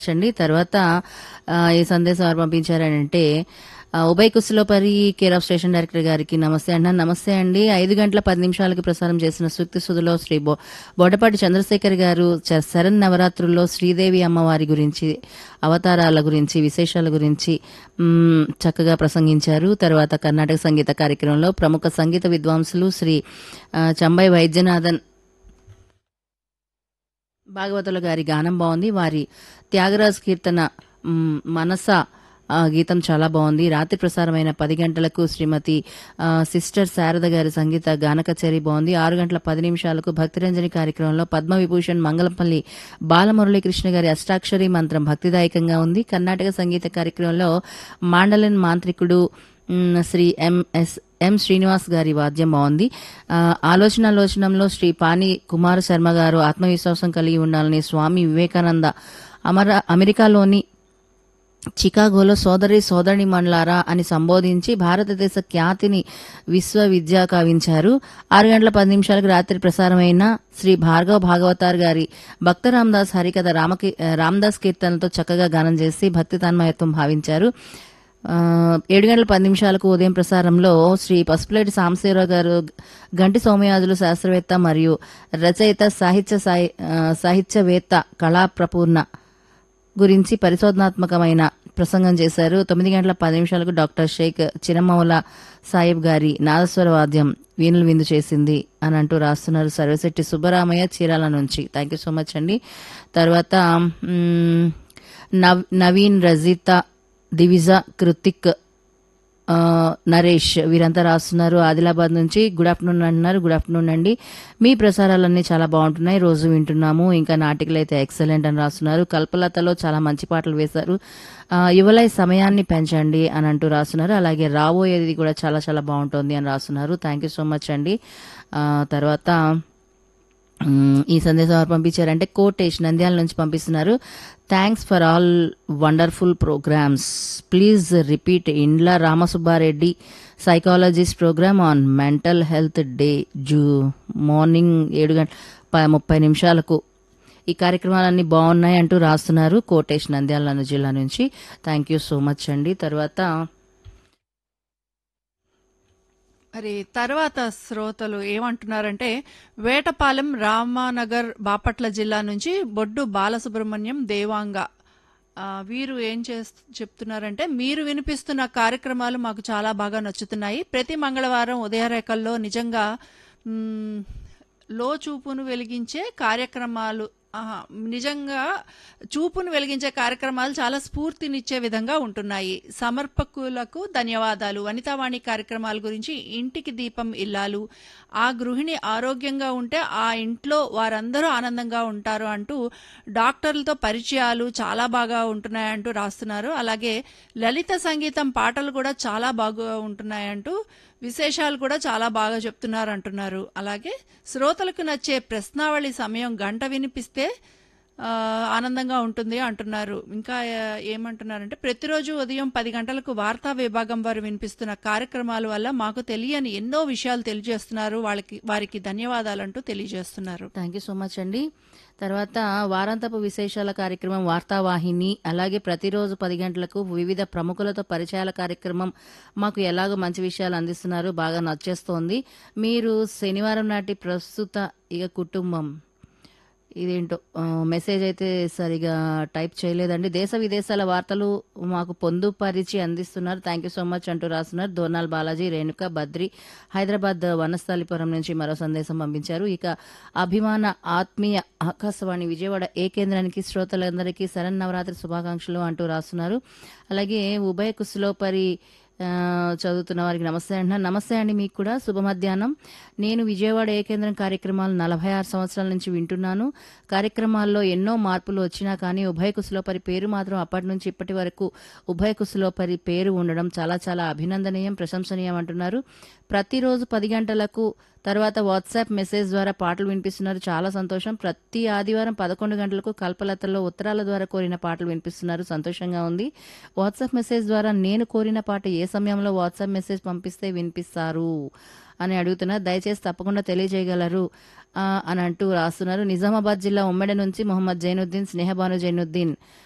అండి తర్వాత ఆ, ఈ సందేశం ఎవరు పంపించారంటే ఆ, ఉభయ కుస్సులోపరి కేర్ ఆఫ్ స్టేషన్ డైరెక్టర్ గారికి నమస్తే అన్న నమస్తే అండి ఐదు గంటల పది నిమిషాలకు ప్రసారం చేసిన సూక్తి సుధులో శ్రీ బో బోడపాటి చంద్రశేఖర్ గారు చ- శరణ్ నవరాత్రుల్లో శ్రీదేవి అమ్మవారి గురించి అవతారాల గురించి విశేషాల గురించి మ్, చక్కగా ప్రసంగించారు తర్వాత కర్ణాటక సంగీత కార్యక్రమంలో ప్రముఖ సంగీత విద్వాంసులు శ్రీ ఆ, చంబై వైద్యనాథన్ భాగవతుల గారి గానం బాగుంది వారి త్యాగరాజ్ కీర్తన మ్, మనస ఆ, గీతం చాలా బాగుంది రాత్రి ప్రసారమైన పది గంటలకు శ్రీమతి ఆ, సిస్టర్ శారద గారి సంగీత గాన కచేరీ బాగుంది ఆరు గంటల పది నిమిషాలకు భక్తిరంజని కార్యక్రమంలో పద్మ విభూషణ్ మంగళంపల్లి బాలమురళీకృష్ణ గారి అష్టాక్షరి మంత్రం భక్తిదాయకంగా ఉంది కర్ణాటక సంగీత కార్యక్రమంలో మాండలిన్ మాంత్రికుడు మ్, శ్రీ ఎంఎస్ ఎం శ్రీనివాస్ గారి వాద్యం బాగుంది ఆ, ఆలోచనాలోచనంలో శ్రీ పాని కుమార శర్మ గారు ఆత్మవిశ్వాసం కలిగి ఉండాలని స్వామి వివేకానంద అమర అమెరికాలోని చికాగోలో సోదరి సోదరి మండలారా అని సంబోధించి భారతదేశ ఖ్యాతిని విశ్వవిద్యా కావించారు ఆరు గంటల పది నిమిషాలకు రాత్రి ప్రసారమైన శ్రీ భార్గవ భాగవతార్ గారి భక్త రామదాస్ హరికథ రామకి రామదాస్ కీర్తనలతో చక్కగా గానం చేసి భక్తి తన్మయత్వం భావించారు ఆ, ఏడు గంటల పది నిమిషాలకు ఉదయం ప్రసారంలో శ్రీ పసుపులేటి సాంబశివరావు గారు గంటి సోమయాజులు శాస్త్రవేత్త మరియు రచయిత సాహిత్య సాహి- ఆ, సాహిత్యవేత్త కళా ప్రపూర్ణ గురించి పరిశోధనాత్మకమైన ప్రసంగం చేశారు తొమ్మిది గంటల పది నిమిషాలకు డాక్టర్ షేక్ చిరమౌల సాహిబ్ గారి నాదస్వర వాద్యం వీణులు విందు చేసింది అని అంటూ రాస్తున్నారు సర్వశెట్టి సుబ్బరామయ్య చీరాల నుంచి థ్యాంక్ యూ సో మచ్ అండి తర్వాత మ్, నవ్ నవీన్ రజిత దివిజ కృతిక్ ఆ, నరేష్ వీరంతా రాస్తున్నారు ఆదిలాబాద్ నుంచి గుడ్ ఆఫ్టర్నూన్ అంటున్నారు గుడ్ ఆఫ్టర్నూన్ అండి మీ ప్రసారాలన్నీ చాలా బాగుంటున్నాయి రోజు వింటున్నాము ఇంకా నాటికలు అయితే ఎక్సలెంట్ అని రాస్తున్నారు కల్పలతలో చాలా మంచి పాటలు వేశారు ఆ, యువలై సమయాన్ని పెంచండి అని అంటూ రాస్తున్నారు అలాగే రాబోయేది కూడా చాలా చాలా బాగుంటుంది అని రాస్తున్నారు థ్యాంక్ యూ సో మచ్ అండి ఆ, తర్వాత మ్మ్, ఈ సందేశం ఎవరు పంపించారంటే కోటేష్ నంద్యాల నుంచి పంపిస్తున్నారు thanks for all wonderful programmes please repeat Indla Ramasubbareddy psychologist programme on mental health day జూ మార్నింగ్ ఏడు గంటల ప- ముప్పై నిమిషాలకు ఈ కార్యక్రమాలన్నీ బాగున్నాయి అంటూ రాస్తున్నారు కోటేష్ నంద్యాల జిల్లా నుంచి థ్యాంక్ యూ సో మచ్ అండి తర్వాత మరి తర్వాత శ్రోతలు ఏమంటున్నారంటే వేటపాలెం రామానగర్ బాపట్ల జిల్లా నుంచి బొడ్డు బాలసుబ్రహ్మణ్యం దేవాంగ ఆ, వీరు ఏం చేస్తూ చెప్తున్నారంటే మీరు వినిపిస్తున్న కార్యక్రమాలు మాకు చాలా బాగా నచ్చుతున్నాయి ప్రతి మంగళవారం ఉదయరేఖల్లో నిజంగా మ్, లో చూపును వెలిగించే కార్యక్రమాలు ఆహా, నిజంగా చూపును వెలిగించే కార్యక్రమాలు చాలా స్ఫూర్తినిచ్చే విధంగా ఉంటున్నాయి సమర్పకులకు ధన్యవాదాలు వనితావాణి కార్యక్రమాల గురించి ఇంటికి దీపం ఇల్లాలు ఆ గృహిణి ఆరోగ్యంగా ఉంటే ఆ ఇంట్లో వారందరూ ఆనందంగా ఉంటారు అంటూ డాక్టర్లతో పరిచయాలు చాలా బాగా ఉంటున్నాయంటూ రాస్తున్నారు అలాగే లలిత సంగీతం పాటలు కూడా చాలా బాగా ఉంటున్నాయంటూ విశేషాలు కూడా చాలా బాగా చెప్తున్నారు అంటున్నారు అలాగే శ్రోతలకు నచ్చే ప్రశ్నావళి సమయం గంట వినిపిస్తే ఆ, ఆనందంగా ఉంటుంది అంటున్నారు ఇంకా ఆ, ఏమంటున్నారంటే ప్రతిరోజు ఉదయం పది గంటలకు వార్తా విభాగం వారు వినిపిస్తున్న కార్యక్రమాల వల్ల మాకు తెలియని ఎన్నో విషయాలు తెలియజేస్తున్నారు వాళ్ళకి వారికి ధన్యవాదాలంటూ తెలియజేస్తున్నారు థ్యాంక్ యూ సో మచ్ అండి తర్వాత వారాంతపు విశేషాల కార్యక్రమం వార్తావాహిని అలాగే ప్రతిరోజు పది గంటలకు వివిధ ప్రముఖులతో పరిచయాల కార్యక్రమం మాకు ఎలాగో మంచి విషయాలు అందిస్తున్నారు బాగా నచ్చేస్తోంది మీరు శనివారం నాటి ప్రస్తుత ఇక కుటుంబం ఇదేంటో ఆ, మెసేజ్ అయితే సరిగా టైప్ చేయలేదండి దేశ విదేశాల వార్తలు మాకు పొందుపరిచి అందిస్తున్నారు థ్యాంక్ యూ సో మచ్ అంటూ రాస్తున్నారు దోర్నాల్ బాలాజీ రేణుక బద్రి హైదరాబాద్ వనస్థలిపురం నుంచి మరో సందేశం పంపించారు ఇక అభిమాన ఆత్మీయ ఆకాశవాణి విజయవాడ ఏ కేంద్రానికి శ్రోతలందరికీ శరన్నవరాత్రి శుభాకాంక్షలు అంటూ రాస్తున్నారు అలాగే ఉభయ కుశలోపరి ఆ, చదువుతున్న వారికి నమస్తే అంటున్నాను నమస్తే అండి మీకు కూడా శుభ మధ్యాహ్నం నేను విజయవాడ ఏ కేంద్రం కార్యక్రమాలు నలభై ఆరు సంవత్సరాల నుంచి వింటున్నాను కార్యక్రమాల్లో ఎన్నో మార్పులు వచ్చినా కానీ ఉభయ కుశలోపరి పేరు మాత్రం అప్పటి నుంచి ఇప్పటి వరకు ఉభయ కుశలోపరి పేరు ఉండడం చాలా చాలా అభినందనీయం ప్రశంసనీయం అంటున్నారు ప్రతిరోజు పది గంటలకు తర్వాత వాట్సాప్ మెసేజ్ ద్వారా పాటలు వినిపిస్తున్నారు చాలా సంతోషం ప్రతి ఆదివారం పదకొండు గంటలకు కల్పలతల్లో ఉత్తరాల ద్వారా కోరిన పాటలు వినిపిస్తున్నారు సంతోషంగా ఉంది వాట్సాప్ మెసేజ్ ద్వారా నేను కోరిన పాట ఏ సమయంలో వాట్సాప్ మెసేజ్ పంపిస్తే వినిపిస్తారు అని అడుగుతున్నారు దయచేసి తప్పకుండా తెలియజేయగలరు ఆ, అని అంటూ రాస్తున్నారు నిజామాబాద్ జిల్లా ఉమ్మడి నుంచి మొహమ్మద్ జైనుద్దీన్ స్నేహబాను జైనుద్దీన్